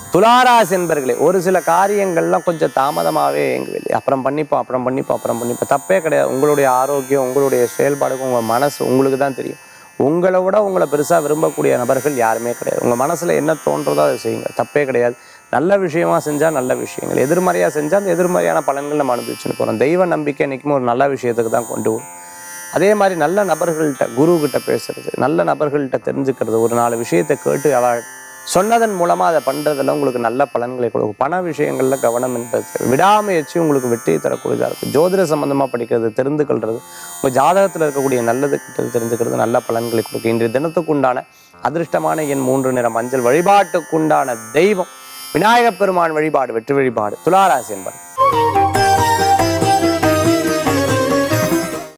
துளாராசி என்பர்களே ஒரு சில காரியங்கள்லாம் கொஞ்சம் தாமதமாகவே எங்க வெளியே அப்புறம் பண்ணிப்போம் அப்புறம் பண்ணிப்போம் அப்புறம் பண்ணிப்போம் தப்பே கிடையாது உங்களுடைய ஆரோக்கியம் உங்களுடைய செயல்பாடுக்கு உங்கள் மனசு உங்களுக்கு தான் தெரியும் உங்களை விட உங்களை பெருசாக விரும்பக்கூடிய நபர்கள் யாருமே கிடையாது உங்கள் மனசில் என்ன தோன்றதோ அதை செய்யுங்க தப்பே கிடையாது நல்ல விஷயமா செஞ்சால் நல்ல விஷயங்கள் எதிர்மறையாக செஞ்சால் அந்த எதிர்மறையான பலன்கள் நம்ம அனுபவிச்சுன்னு போகிறோம் தெய்வ நம்பிக்கை என்றைக்குமே ஒரு நல்ல விஷயத்துக்கு தான் கொண்டு வரும் அதே மாதிரி நல்ல நபர்கள்ட்ட குரு கிட்ட பேசுறது நல்ல நபர்கள்ட்ட தெரிஞ்சுக்கிறது ஒரு நாலு விஷயத்தை கேட்டு அவ சொன்னதன் மூலமாக அதை பண்ணுறதுல உங்களுக்கு நல்ல பலன்களை கொடுக்கும் பண விஷயங்களில் கவனம் என்பது விடாமுயற்சி உங்களுக்கு வெற்றியை தரக்கூடியதாக இருக்கும் ஜோதிட சம்பந்தமாக படிக்கிறது தெரிந்து கொள்வது உங்கள் ஜாதகத்தில் இருக்கக்கூடிய நல்லது கிட்டது தெரிஞ்சுக்கிறது நல்ல பலன்களை கொடுக்கும் இன்றைய தினத்துக்குண்டான அதிர்ஷ்டமான எண் மூன்று நிறம் மஞ்சள் வழிபாட்டுக்குண்டான தெய்வம் விநாயகப் பெருமான் வழிபாடு வெற்றி வழிபாடு துளாராசி என்பது